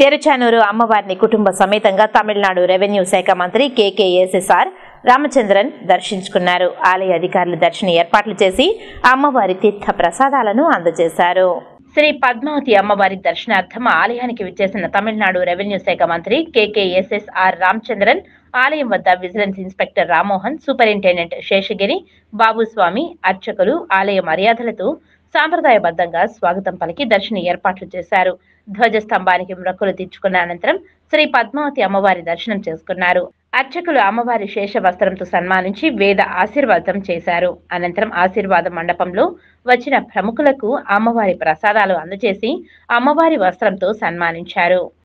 తెరుచానూరు అమ్మవారిని కుటుంబ సమేతంగా తమిళనాడు రెవెన్యూ శాఖ మంత్రి కేకేఎస్ఎస్ఆర్ రామచంద్రన్ దర్శించుకున్నారు ఆలయ అధికారులు దర్శన ఏర్పాట్లు చేసి అమ్మవారి తీర్థ ప్రసాదాలను అందజేశారు శ్రీ పద్మావతి అమ్మవారి దర్శనార్థం ఆలయానికి విచ్చేసిన తమిళనాడు రెవెన్యూ శాఖ మంత్రి కేకేఎస్ఎస్ఆర్ రామచంద్రన్ ఆలయం వద్ద vigilance inspector Rammohan superintendent Seshagiri Babuswamy అర్చకులు ఆలయ మర్యాదలతో సాంప్రదాయబద్ధంగా స్వాగతం పలికి దర్శన ఏర్పాట్లు చేశారు ధ్వజ స్తంభానికి మొక్కులు తీర్చుకున్న అనంతరం శ్రీ పద్మావతి అమ్మవారి దర్శనం చేసుకున్నారు అర్చకులు అమ్మవారి శేష వస్త్రంతో సన్మానించి వేద ఆశీర్వాదం చేశారు అనంతరం ఆశీర్వాద మండపంలో వచ్చిన ప్రముఖులకు అమ్మవారి ప్రసాదాలు అందజేసి అమ్మవారి వస్త్రంతో సన్మానించారు